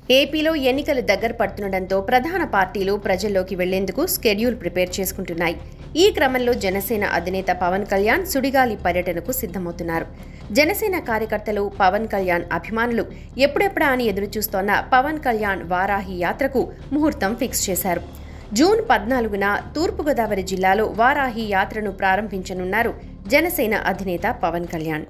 ఏపీలో ఎన్నికలు దగ్గర పడుతుండటంతో ప్రధాన పార్టీలు ప్రజల్లోకి వెళ్లేందుకు స్కెడ్యూల్ ప్రిపేర్ చేసుకుంటున్నాయి ఈ క్రమంలో జనసేన అధినేత పవన్ కళ్యాణ్ సుడిగాలి పర్యటనకు సిద్ధమవుతున్నారు జనసేన కార్యకర్తలు పవన్ కళ్యాణ్ అభిమానులు ఎప్పుడెప్పుడా అని ఎదురుచూస్తోన్న పవన్ కళ్యాణ్ వారాహి యాత్రకు ముహూర్తం ఫిక్స్ చేశారు జూన్ పద్నాలుగున తూర్పుగోదావరి జిల్లాలో వారాహి యాత్రను ప్రారంభించనున్నారు జనసేన అధినేత పవన్ కళ్యాణ్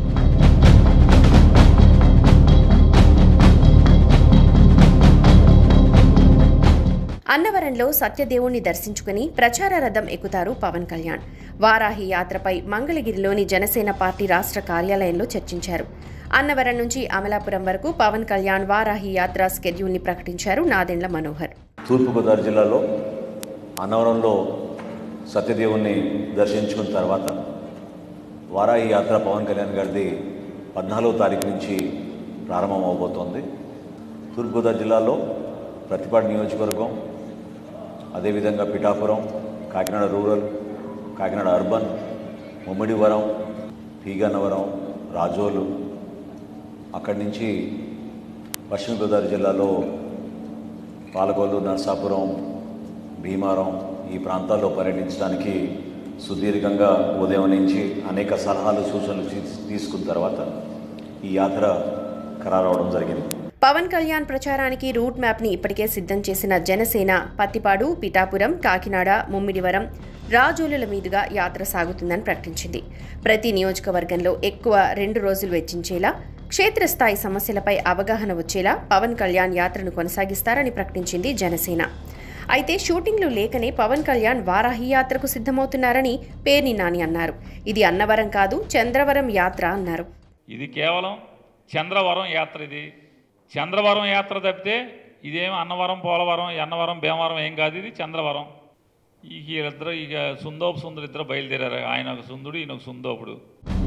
అన్నవరంలో సత్యదేవుణ్ణి దర్శించుకుని ప్రచార రథం ఎక్కుతారు పవన్ కళ్యాణ్ వారాహి యాత్రపై మంగళగిరిలోని జనసేన పార్టీ రాష్ట్ర కార్యాలయంలో చర్చించారు అన్నవరం నుంచి అమలాపురం వరకు పవన్ కళ్యాణ్ వారాహి యాత్ర స్కెడ్యూల్ని ప్రకటించారు నాదెండ్ల మనోహర్ తూర్పుగోదావరి జిల్లాలో అన్నవరంలో సత్యదేవుణ్ణి దర్శించుకున్న తర్వాత వారాహి యాత్ర పవన్ కళ్యాణ్ గారిది పద్నాలుగో తారీఖు నుంచి ప్రారంభం అవబోతోంది తూర్పుగోదావరి జిల్లాలో ప్రతిపాడు నియోజకవర్గం అదేవిధంగా పిఠాపురం కాకినాడ రూరల్ కాకినాడ అర్బన్ ముమ్మిడివరం పీగన్నవరం రాజోలు అక్కడి నుంచి పశ్చిమ గోదావరి జిల్లాలో పాలకొల్లు నర్సాపురం భీమారం ఈ ప్రాంతాల్లో పర్యటించడానికి సుదీర్ఘంగా ఉదయం నుంచి అనేక సలహాలు సూచనలు తీ- తీసుకున్న తర్వాత ఈ యాత్ర ఖరారవడం జరిగింది పవన్ కళ్యాణ్ ప్రచారానికి రూట్ మ్యాప్ని ఇప్పటికే సిద్ధం చేసిన జనసేన పత్తిపాడు పిఠాపురం కాకినాడ ముమ్మిడివరం రాజోలుల మీదుగా యాత్ర సాగుతుందని ప్రకటించింది ప్రతి నియోజకవర్గంలో ఎక్కువ రెండు రోజులు వెచ్చించేలా క్షేత్రస్థాయి సమస్యలపై అవగాహన వచ్చేలా పవన్ కళ్యాణ్ యాత్రను కొనసాగిస్తారని ప్రకటించింది జనసేన అయితే షూటింగ్లు లేకనే పవన్ కళ్యాణ్ వారాహి యాత్రకు సిద్ధమవుతున్నారని పేర్ని నాని అన్నారు ఇది అన్నవరం కాదు చంద్రవరం యాత్ర అన్నారు ఇది కేవలం చంద్రవరం యాత్ర ఇది చంద్రవరం యాత్ర తప్పితే ఇదేం అన్నవరం పోలవరం అన్నవరం భీమవరం ఏం కాదు ఇది చంద్రవరం ఈ వీళ్ళిద్దరు ఇక సుందోపు సుందరు ఇద్దరు బయలుదేరారు ఆయన ఒక సుందుడు ఈయన ఒక సుందోపుడు